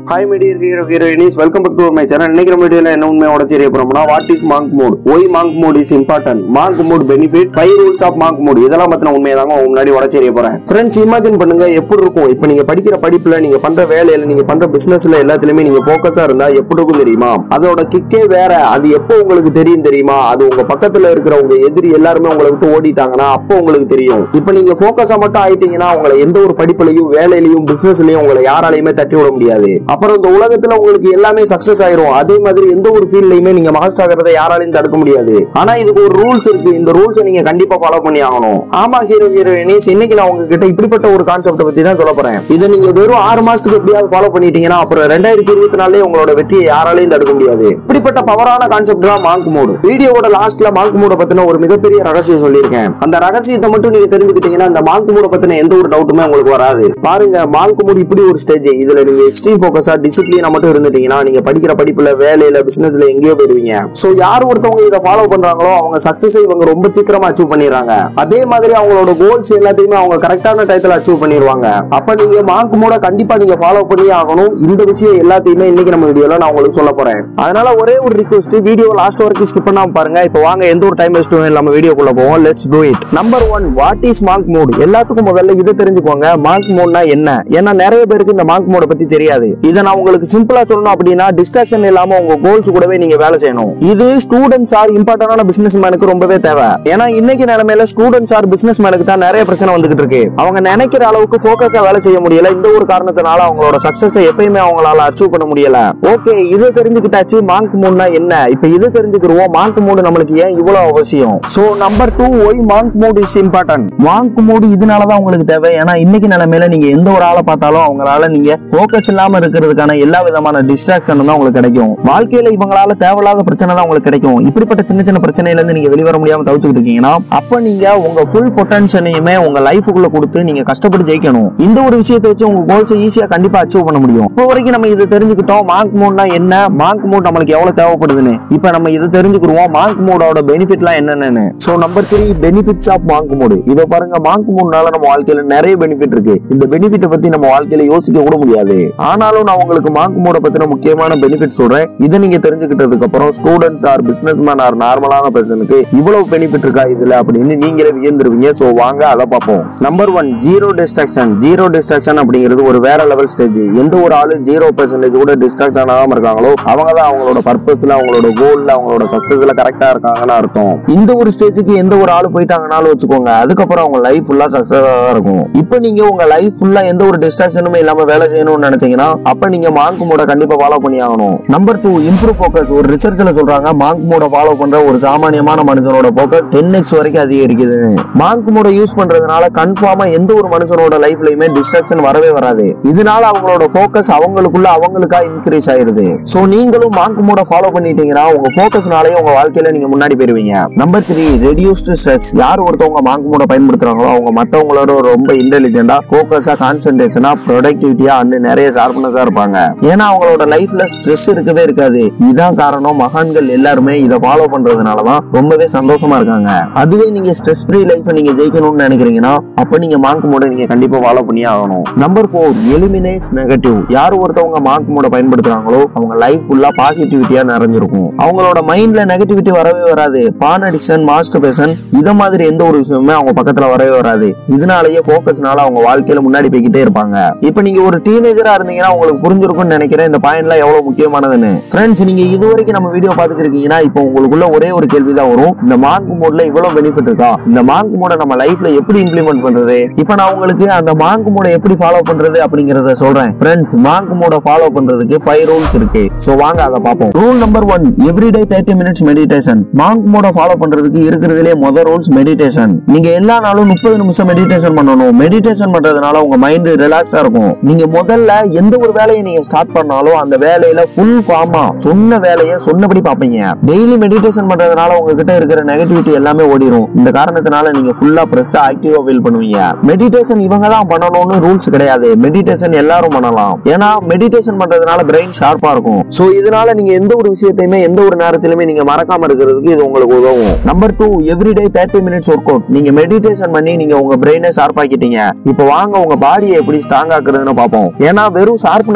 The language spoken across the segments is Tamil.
hi media hero heroines welcome back to my channel இன்னைக்கு நம்ம வீடியோல என்ன உண்மை உடச்சி தெரிய போறோம்னா what is monk mode why monk mode is important monk mode benefit five rules of monk mode இதெல்லாம் பத்தின உண்மையை தாங்க உங்க முன்னாடி உடச்சி தெரிய போறேன் ஃப்ரெண்ட்ஸ் இமேஜின் பண்ணுங்க எப்படி இருக்கும் இப்போ நீங்க படிக்கிற படிப்புல நீங்க பண்ற வேலையில நீங்க பண்ற பிசினஸ்ல எல்லாத்துலயுமே நீங்க போக்கஸா இருந்தா எப்படி இருக்கும் தெரியுமா அதோட கிக்கே வேற அது எப்போ உங்களுக்கு தெரியும் தெரியுமா அது உங்க பக்கத்துல இருக்கிற உங்க எதிரி எல்லாருமே உங்களை விட்டு ஓடிட்டாங்கன்னா அப்போ உங்களுக்கு தெரியும் இப்போ நீங்க போக்கஸா மட்டும் ஆயிட்டீங்கன்னா உங்களை எந்த ஒரு படிப்புலையும் வேலையிலையும் பிசினஸ்லயும் உங்களை யாராலையுமே தட்டி விட முடியாது அப்புறம் இந்த உலகத்துல உங்களுக்கு எல்லாமே சக்சஸ் ஆயிரும் அதே மாதிரி எந்த ஒரு ஃபீல்ட்லயுமே நீங்க மாஸ்டர் ஆகிறத யாராலையும் தடுக்க முடியாது ஆனா இதுக்கு ஒரு ரூல்ஸ் இருக்கு இந்த ரூல்ஸை நீங்க கண்டிப்பா ஃபாலோ பண்ணி ஆகணும் ஆமா ஹீரோ ஹீரோயினிஸ் இன்னைக்கு நான் உங்ககிட்ட இப்படிப்பட்ட ஒரு கான்செப்ட் பத்தி தான் சொல்ல போறேன் இதை நீங்க வெறும் ஆறு மாசத்துக்கு எப்படியாவது ஃபாலோ பண்ணிட்டீங்கன்னா அப்புறம் ரெண்டாயிரத்தி இருபத்தி நாலே உங்களோட வெற்றியை யாராலையும் தடுக்க முடியாது இப்படிப்பட்ட பவரான கான்செப்ட் தான் மாங்க் மோடு வீடியோவோட லாஸ்ட்ல மாங்க் மோட பத்தின ஒரு மிகப்பெரிய ரகசியம் சொல்லியிருக்கேன் அந்த ரகசியத்தை மட்டும் நீங்க தெரிஞ்சுக்கிட்டீங்கன்னா இந்த மாங்க் மோட பத்தின எந்த ஒரு டவுட்டுமே உங்களுக்கு வராது பாருங்க மாங்க் மோடு இப்படி ஒரு ஸ்டேஜ் இதுல நீங்க எக்ஸ்ட்ரீம் போக்கஸா டிசிப்ளினா மட்டும் இருந்துட்டீங்கன்னா நீங்க படிக்கிற படிப்புல வேலையில பிசினஸ்ல எங்கேயோ போயிடுவீங்க சோ யார் ஒருத்தவங்க இதை ஃபாலோ பண்றாங்களோ அவங்க சக்சஸ் இவங்க ரொம்ப சீக்கிரமா அச்சீவ் பண்ணிடுறாங்க அதே மாதிரி அவங்களோட கோல்ஸ் எல்லாத்தையுமே அவங்க கரெக்டான டயத்துல அச்சீவ் பண்ணிடுவாங்க அப்ப நீங்க மாங்க் மோட கண்டிப்பா நீங்க ஃபாலோ பண்ணி ஆகணும் இந்த விஷயம் எல்லாத்தையுமே இன்னைக்கு நம்ம வீடியோல நான் உங்களுக்கு சொல்ல போறேன் அதனால ஒரே ஒரு ரிக்வஸ்ட் வீடியோ லாஸ்ட் வரைக்கும் ஸ்கிப் பண்ணாம பாருங்க இப்போ வாங்க எந்த ஒரு டைம் வேஸ்ட்டும் இல்லாம வீடியோக்குள்ள போவோம் let's do it number one what is monk mode எல்லாத்துக்கும் முதல்ல இதை தெரிஞ்சுக்கோங்க மாங்க் மோட்னா என்ன ஏன்னா நிறைய பேருக்கு இந்த மாங்க் மோட பத்தி தெரியாது இதை நான் உங்களுக்கு சிம்பிளா சொல்லணும் அப்படின்னா டிஸ்ட்ராக்ஷன் இல்லாம உங்க கோல்ஸ் கூடவே நீங்க வேலை செய்யணும் இது ஸ்டூடெண்ட்ஸ் ஆர் இம்பார்ட்டன்டான பிசினஸ் மேனுக்கு ரொம்பவே தேவை ஏன்னா இன்னைக்கு நிலைமையில ஸ்டூடெண்ட்ஸ் ஆர் பிசினஸ் மேனுக்கு தான் நிறைய பிரச்சனை வந்துகிட்டு இருக்கு அவங்க நினைக்கிற அளவுக்கு போக்கஸா வேலை செய்ய முடியல இந்த ஒரு காரணத்தினால அவங்களோட சக்சஸ் எப்பயுமே அவங்களால அச்சீவ் பண்ண முடியல ஓகே இது தெரிஞ்சுக்கிட்டாச்சு மாங்க் மூட்னா என்ன இப்ப இது தெரிஞ்சுக்கிருவோம் மாங்க் மூடு நம்மளுக்கு ஏன் இவ்வளவு அவசியம் so number two why monk mode is important monk mode இதனாலதான் உங்களுக்கு தேவை ஏன்னா இன்னைக்கு நிலைமையில நீங்க எந்த ஒரு ஆளை பார்த்தாலும் அவங்களால நீங்க போக்கஸ் இல்லாம இருக்கிறதுக்கான எல்லா விதமான டிஸ்ட்ராக்ஷன் தான் உங்களுக்கு கிடைக்கும் வாழ்க்கையில இவங்களால தேவையில்லாத பிரச்சனை தான் உங்களுக்கு கிடைக்கும் இப்படிப்பட்ட சின்ன சின்ன பிரச்சனையில இருந்து நீங்க வெளிவர முடியாம தவிச்சுக்கிட்டு இருக்கீங்கன்னா அப்ப நீங்க உங்க ஃபுல் பொட்டன்ஷியலையுமே உங்க லைஃபுக்குள்ள கொடுத்து நீங்க கஷ்டப்பட்டு ஜெயிக்கணும் இந்த ஒரு விஷயத்தை வச்சு உங்க கோல்ஸ் ஈஸியா கண்டிப்பா அச்சீவ் பண்ண முடியும் இப்போ வரைக்கும் நம்ம இது தெரிஞ்சுக்கிட்டோம் மார்க் மோட்னா என்ன மார்க் மோட் நம்மளுக்கு எவ்வளவு தேவைப்படுதுன்னு இப்போ நம்ம இதை தெரிஞ்சுக்கிடுவோம் மார்க் மோடோட பெனிஃபிட்லாம் என்னென்னு so number three benefits of monk mode இதை பாருங்க மார்க் மோட்னால நம்ம வாழ்க்கையில நிறைய பெனிஃபிட் இருக்கு இந்த பெனிஃபிட்டை பத்தி நம்ம வாழ்க்கையில யோசிக்க கூட முடியாது ஆனாலும் நான் உங்களுக்கு மார்க் மோட பத்தின முக்கியமான பெனிஃபிட் சொல்றேன் இதை நீங்க தெரிஞ்சுக்கிட்டதுக்கு அப்புறம் students or businessman or நார்மலான பர்சனுக்கு இவ்வளவு பெனிஃபிட் இருக்கா இதுல அப்படின்னு நீங்களே வியந்துருவீங்க சோ வாங்க அதை பார்ப்போம் number one zero distraction zero distraction அப்படிங்கிறது ஒரு வேற லெவல் ஸ்டேஜ் எந்த ஒரு ஆளு ஜீரோ பெர்சன்டேஜ் கூட டிஸ்ட்ராக்ட் ஆகாம இருக்காங்களோ அவங்க தான் அவங்களோட பர்பஸ்ல அவங்களோட கோல்ல அவங்களோட சக்சஸ்ல கரெக்டா இருக்காங்கன்னு அர்த்தம் இந்த ஒரு ஸ்டேஜுக்கு எந்த ஒரு ஆளு போயிட்டாங்கனாலும் வச்சுக்கோங்க அதுக்கப்புறம் அவங்க லைஃப் ஃபுல்லா சக்சஸா இருக்கும் இப்போ நீங்க உங்க லைஃப் ஃபுல்லா எந்த ஒரு டிஸ்ட்ராக்ஷனுமே இல்லாம வேலை செய்யணும்னு நினைச்சீங்கன்னா அப்ப நீங்க மாங்க் மோட கண்டிப்பா ஃபாலோ பண்ணி ஆகணும் நம்பர் டூ இம்ப்ரூவ் ஃபோக்கஸ் ஒரு ரிசர்ச்ல சொல்றாங்க மாங்க் மோட ஃபாலோ பண்ற ஒரு சாமானியமான மனுஷனோட ஃபோக்கஸ் டென் எக்ஸ் வரைக்கும் அதிகரிக்குதுன்னு மாங்க் மோட யூஸ் பண்றதுனால கன்ஃபார்மா எந்த ஒரு மனுஷனோட லைஃப்லயுமே டிஸ்ட்ராக்ஷன் வரவே வராது இதனால அவங்களோட ஃபோக்கஸ் அவங்களுக்குள்ள அவங்களுக்கா இன்க்ரீஸ் ஆயிருது சோ நீங்களும் மாங்க் மோட ஃபாலோ பண்ணிட்டீங்கன்னா உங்க ஃபோக்கஸ்னாலே உங்க வாழ்க்கையில நீங்க முன்னாடி போயிருவீங்க நம்பர் த்ரீ ரெடியூஸ்டு ஸ்ட்ரெஸ் யார் ஒருத்தவங்க மாங்க் மோட பயன்படுத்துறாங்களோ அவங்க மத்தவங்களோட ரொம்ப இன்டெலிஜென்டா ஃபோக்கஸா கான்சென்ட்ரேஷனா ப்ரொடக்டிவிட்டியா அண்ட் நிறைய ஷார்ப்னஸா இருப்பாங்க ஏன்னா அவங்களோட லைஃப்ல ஸ்ட்ரெஸ் இருக்கவே இருக்காது இதான் காரணம் மகான்கள் எல்லாருமே இதை ஃபாலோ பண்றதுனாலதான் ரொம்பவே சந்தோஷமா இருக்காங்க அதுவே நீங்க ஸ்ட்ரெஸ் ஃப்ரீ லைஃப் நீங்க ஜெயிக்கணும்னு நினைக்கிறீங்கன்னா அப்ப நீங்க மாங்க் மோட நீங்க கண்டிப்பா ஃபாலோ பண்ணி ஆகணும் நம்பர் ஃபோர் எலிமினேஸ் நெகட்டிவ் யார் ஒருத்தவங்க மாங்க் மோட பயன்படுத்துறாங்களோ அவங்க லைஃப் ஃபுல்லா பாசிட்டிவிட்டியா நிறைஞ்சிருக்கும் அவங்களோட மைண்ட்ல நெகட்டிவிட்டி வரவே வராது பான் அடிக்ஷன் மாஸ்டர் பேசன் இத மாதிரி எந்த ஒரு விஷயமுமே அவங்க பக்கத்துல வரவே வராது இதனாலேயே போக்கஸ்னால அவங்க வாழ்க்கையில முன்னாடி போய்கிட்டே இருப்பாங்க இப்ப நீங்க ஒரு டீனேஜரா இருந்தீங்கன்னா உங்களுக்கு புரிஞ்சிருக்கும்னு நினைக்கிறேன் இந்த பாயிண்ட்லாம் எவ்வளவு முக்கியமானதுன்னு ஃப்ரெண்ட்ஸ் நீங்க இது வரைக்கும் நம்ம வீடியோ பாத்துக்கிருக்கீங்கன்னா இப்போ உங்களுக்குள்ள ஒரே ஒரு கேள்விதான் வரும் இந்த மார்க் மோட்ல இவ்வளவு பெனிஃபிட் இருக்கா இந்த மார்க் மோட நம்ம லைஃப்ல எப்படி இம்ப்ளிமெண்ட் பண்றது இப்ப நான் உங்களுக்கு அந்த மார்க் மோட எப்படி ஃபாலோ பண்றது அப்படிங்கறத சொல்றேன் ஃப்ரெண்ட்ஸ் மார்க் மோட ஃபாலோ பண்றதுக்கு ஃபைவ் ரூல்ஸ் இருக்கு சோ வாங்க அதை பார்ப்போம் rule number one every day thirty minutes meditation monk மோட ஃபாலோ பண்றதுக்கு இருக்கிறதுலே முதல் ரூல்ஸ் மெடிடேஷன் நீங்க எல்லா நாளும் முப்பது நிமிஷம் மெடிடேஷன் பண்ணணும் மெடிடேஷன் பண்றதுனால உங்க மைண்ட் ரிலாக்ஸா இருக்கும் நீங்க முதல்ல எந்த ஒரு வேலையை நீங்க ஸ்டார்ட் பண்ணாலும் அந்த வேலையில ஃபுல் ஃபார்மா சொன்ன வேலையை சொன்னபடி பாப்பீங்க டெய்லி மெடிடேஷன் பண்றதுனால உங்ககிட்ட இருக்கிற நெகட்டிவிட்டி எல்லாமே ஓடிடும் இந்த காரணத்தினால நீங்க ஃபுல்லா ஃப்ரெஷ்ஷா ஆக்டிவா ஃபீல் பண்ணுவீங்க மெடிடேஷன் இவங்க தான் பண்ணணும்னு ரூல்ஸ் கிடையாது மெடிடேஷன் எல்லாரும் பண்ணலாம் ஏன்னா மெடிடேஷன் பண்றதுனால பிரெயின் ஷார்ப்பா இருக்கும் சோ இதனால நீங்க எந்த ஒரு விஷயத்தையுமே எந்த ஒரு நேரத்திலுமே நீங்க மறக்காம இருக்கிறதுக்கு இது உங்களுக்கு உதவும் number two every day thirty minutes work out நீங்க மெடிடேஷன் பண்ணி நீங்க உங்க பிரெயினை ஷார்ப் ஆக்கிட்டீங்க இப்போ வாங்க உங்க பாடியை எப்படி ஸ்ட்ராங் ஆக்குறதுன்னு பார்ப்போம் ஏன்னா வெறும் ஷார்ப்னஸ்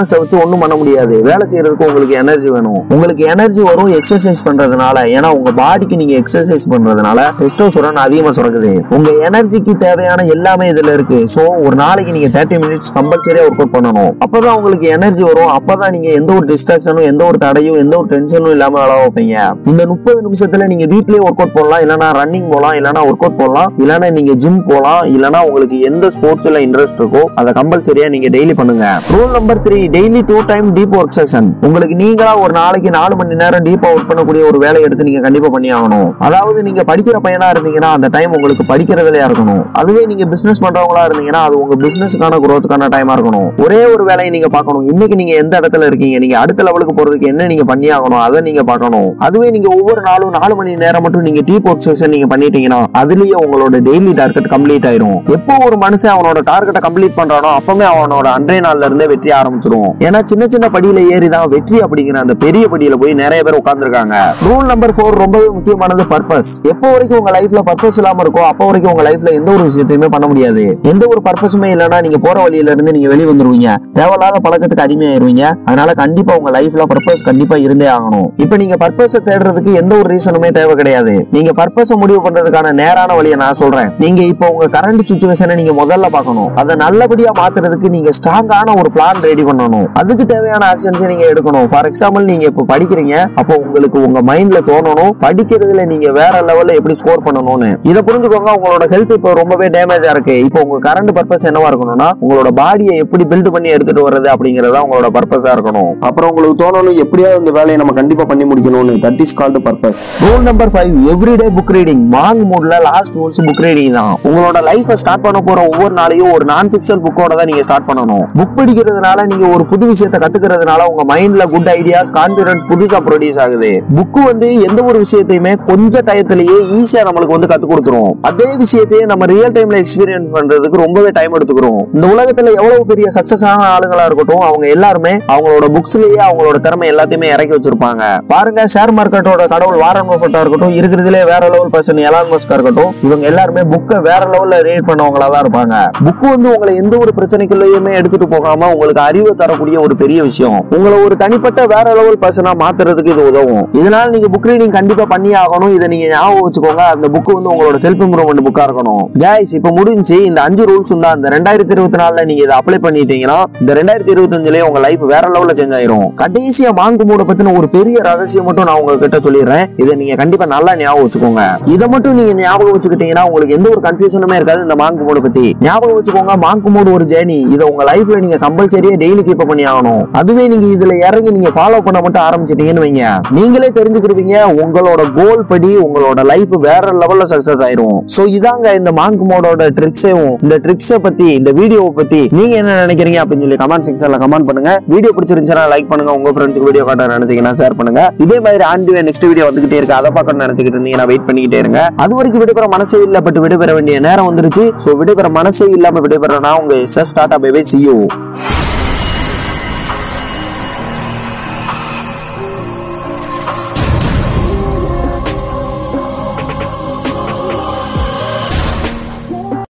மனசை வச்சு ஒண்ணும் பண்ண முடியாது வேலை செய்யறதுக்கு உங்களுக்கு எனர்ஜி வேணும் உங்களுக்கு எனர்ஜி வரும் எக்ஸசைஸ் பண்றதுனால ஏன்னா உங்க பாடிக்கு நீங்க எக்ஸசைஸ் பண்றதுனால டெஸ்டோஸ்டெரான் அதிகமா சுரக்குது உங்க எனர்ஜிக்கு தேவையான எல்லாமே இதுல இருக்கு சோ ஒரு நாளைக்கு நீங்க தேர்ட்டி மினிட்ஸ் கம்பல்சரியா ஒர்க் அவுட் பண்ணணும் அப்பதான் உங்களுக்கு எனர்ஜி வரும் அப்பதான் நீங்க எந்த ஒரு டிஸ்ட்ராக்ஷனும் எந்த ஒரு தடையும் எந்த ஒரு டென்ஷனும் இல்லாம வேலை வைப்பீங்க இந்த முப்பது நிமிஷத்துல நீங்க வீட்லயே ஒர்க் அவுட் பண்ணலாம் இல்லனா ரன்னிங் போகலாம் இல்லனா ஒர்க் அவுட் போகலாம் இல்லனா நீங்க ஜிம் போகலாம் இல்லனா உங்களுக்கு எந்த ஸ்போர்ட்ஸ்ல இன்ட்ரெஸ்ட் இருக்கோ அதை கம்பல்சரியா நீங்க டெய்லி பண்ணுங்க rule number three daily two time deep work session உங்களுக்கு நீங்களா ஒரு நாளைக்கு நாலு மணி நேரம் டீப்பா ஒர்க் பண்ணக்கூடிய ஒரு வேலையை எடுத்து நீங்க கண்டிப்பா பண்ணி ஆகணும் அதாவது நீங்க படிக்கிற பையனா இருந்தீங்கன்னா அந்த டைம் உங்களுக்கு படிக்கிறதுலயா இருக்கணும் அதுவே நீங்க பிசினஸ் பண்றவங்களா இருந்தீங்கன்னா அது உங்க பிசினஸ்க்கான growthக்கான டைமா இருக்கணும் ஒரே ஒரு வேலையை நீங்க பார்க்கணும் இன்னைக்கு நீங்க எந்த இடத்துல இருக்கீங்க நீங்க அடுத்த லெவலுக்கு போறதுக்கு என்ன நீங்க பண்ணி ஆகணும் அதை நீங்க பார்க்கணும் அதுவே நீங்க ஒவ்வொரு நாளும் நாலு மணி நேரம் மட்டும் நீங்க டீப் ஒர்க் செஷன் நீங்க பண்ணிட்டீங்கன்னா அதுலயே உங்களோட டெய்லி டார்கெட் கம்ப்ளீட் ஆயிரும் எப்போ ஒரு மனுஷன் அவனோட டார்கெட்டை கம்ப்ளீட் பண்றானோ அப்பவே அவனோட அன்றைய நாள்ல இருந்தே வெற்றி ஆரம்பிச்சிரும் ஏன்னா சின்ன சின்ன படியில ஏறி தான் வெற்றி அப்படிங்கிற அந்த பெரிய படியில போய் நிறைய பேர் உட்கார்ந்துருக்காங்க ரூல் நம்பர் ஃபோர் ரொம்பவே முக்கியமானது பர்பஸ் எப்போ வரைக்கும் உங்க லைஃப்ல பர்பஸ் இல்லாம இருக்கோ அப்போ வரைக்கும் உங்க லைஃப்ல எந்த ஒரு விஷயத்தையுமே பண்ண முடியாது எந்த ஒரு பர்பஸுமே இல்லைன்னா நீங்க போற வழியில இருந்து நீங்க வெளிய வந்துருவீங்க தேவையில்லாத பழக்கத்துக்கு அடிமையாயிருவீங்க அதனால கண்டிப்பா உங்க லைஃப்ல பர்பஸ் கண்டிப்பா இருந்தே ஆகணும் இப்போ நீங்க பர்பஸை தேடுறதுக்கு எந்த ஒரு ரீசனுமே தேவை கிடையாது நீங்க பர்பஸை முடிவு பண்றதுக்கான நேரான வழியை நான் சொல்றேன் நீங்க இப்போ உங்க கரண்ட் சுச்சுவேஷனை நீங்க முதல்ல பார்க்கணும் அதை நல்லபடியா மாத்துறதுக்கு நீங்க ஸ்ட்ராங்கான ஒரு பிளான் ரெடி பண்ணணும் அதுக்கு தேவையான ஆக்ஷன்ஸை நீங்க எடுக்கணும் ஃபார் எக்ஸாம்பிள் நீங்க இப்போ படிக்கிறீங்க அப்போ உங்களுக்கு உங்க மைண்ட்ல தோணணும் படிக்கிறதுல நீங்க வேற லெவல்ல எப்படி ஸ்கோர் பண்ணணும்னு இதை புரிஞ்சுக்கோங்க உங்களோட ஹெல்த் இப்போ ரொம்பவே டேமேஜா இருக்கு இப்போ உங்க கரண்ட் பர்பஸ் என்னவா இருக்கணும்னா உங்களோட பாடியை எப்படி பில்ட் பண்ணி எடுத்துட்டு வர்றது அப்படிங்கறத உங்களோட பர்பஸா இருக்கணும் அப்புறம் உங்களுக்கு தோணணும் எப்படியாவது இந்த வேலையை நம்ம கண்டிப்பா பண்ணி முடிக்கணும்னு that is called purpose rule number five every day book reading monk மூட்ல லாஸ்ட் ரூல்ஸ் புக் ரீடிங் தான் உங்களோட லைஃபை ஸ்டார்ட் பண்ண போற ஒவ்வொரு நாளையும் ஒரு நான் ஃபிக்ஷன் புக்கோட தான் நீங்க ஸ்டார்ட் பண்ணணும் புக் படிக்கிறதுனால நீங்க ஒரு புது விஷயத்தை கத்துக்கிறதுனால உங்க மைண்ட்ல குட் ஐடியாஸ் கான்பிடன்ஸ் புதுசா ப்ரொடியூஸ் ஆகுது புக் வந்து எந்த ஒரு விஷயத்தையுமே கொஞ்ச டயத்திலேயே ஈஸியா நம்மளுக்கு வந்து கத்து கொடுத்துரும் அதே விஷயத்தையே நம்ம ரியல் டைம்ல எக்ஸ்பீரியன்ஸ் பண்றதுக்கு ரொம்பவே டைம் எடுத்துக்கிறோம் இந்த உலகத்துல எவ்வளவு பெரிய சக்சஸ் ஆன ஆளுங்களா இருக்கட்டும் அவங்க எல்லாருமே அவங்களோட புக்ஸ்லயே அவங்களோட திறமை எல்லாத்தையுமே இறக்கி வச்சிருப்பாங்க பாருங்க ஷேர் மார்க்கெட்டோட கடவுள் வாரன் பஃபட்டா இருக்கட்டும் இருக்கிறதுலே வேற லெவல் பர்சன் எலான் மஸ்கா இருக்கட்டும் இவங்க எல்லாருமே புக்கை வேற லெவல்ல ரீட் பண்ணவங்களா தான் இருப்பாங்க புக் வந்து உங்களை எந்த ஒரு பிரச்சனைக்குள்ளேயுமே எடுத்துட்டு போகாம உங்களுக்கு அறிவு தரக்கூடிய ஒரு பெரிய விஷயம் உங்களை ஒரு தனிப்பட்ட வேற லெவல் பர்சனா மாத்துறதுக்கு இது உதவும் இதனால நீங்க புக் ரீடிங் கண்டிப்பா பண்ணி ஆகணும் இதை நீங்க ஞாபகம் வச்சுக்கோங்க அந்த புக் வந்து உங்களோட செல்ஃப் இம்ப்ரூவ்மெண்ட் புக்கா இருக்கணும் கைஸ் இப்போ முடிஞ்சு இந்த அஞ்சு ரூல்ஸ் தான் இந்த ரெண்டாயிரத்தி இருபத்தி நாலுல நீங்க இதை அப்ளை பண்ணிட்டீங்கன்னா இந்த ரெண்டாயிரத்தி இருபத்தஞ்சுலயே உங்க லைஃப் வேற லெவல்ல சேஞ்ச் ஆயிரும் கடைசியா மாங்கு மூட பத்தின ஒரு பெரிய ரகசியம் மட்டும் நான் உங்ககிட்ட சொல்லிடுறேன் இதை நீங்க கண்டிப்பா நல்லா ஞாபகம் வச்சுக்கோங்க இதை மட்டும் நீங்க ஞாபகம் வச்சுக்கிட்டீங்கன்னா உங்களுக்கு எந்த ஒரு கன்ஃபியூஷனுமே இருக்காது இந்த மாங்கு மூட பத்தி ஞாபகம் வச்சுக்கோங்க மாங்கு மூடு ஒரு ஜேர்னி இதை உங்க லைஃப்ல நீங்க கம்பல்சரியா டெய்லி கீப் பண்ணி ஆகணும் அதுவே நீங்க இதுல இறங்கி நீங்க ஃபாலோ பண்ண மட்டும் ஆரம்பிச்சிட்டீங்கன்னு வைங்க நீங்களே தெரிஞ்சுக்கிருவீங்க உங்களோட கோல் படி உங்களோட லைஃப் வேற லெவல்ல சக்சஸ் ஆயிரும் சோ இதாங்க இந்த மாங்க் மோடோட ட்ரிக்ஸையும் இந்த ட்ரிக்ஸை பத்தி இந்த வீடியோவை பத்தி நீங்க என்ன நினைக்கிறீங்க அப்படின்னு சொல்லி கமெண்ட் செக்ஷன்ல கமெண்ட் பண்ணுங்க வீடியோ பிடிச்சிருந்துச்சுன்னா லைக் பண்ணுங்க உங்க ஃப்ரெண்ட்ஸ்க்கு வீடியோ காட்ட நினைச்சீங்கன்னா ஷேர் பண்ணுங்க இதே மாதிரி ஆண்டு நெக்ஸ்ட் வீடியோ வந்துகிட்டே இருக்கு அதை பார்க்கணும்னு நினைச்சுக்கிட்டு இருந்தீங்கன்னா வெயிட் பண்ணிக்கிட்டே இருங்க அது வரைக்கும் விடைபெற மனசே இல்ல பட் விடைபெற வேண்டிய நேரம் வந்துருச்சு சோ விடைபெற மனசே இல்லாம விடைபெறனா உங்க எஸ் எஸ் டாடா பேபே சியூ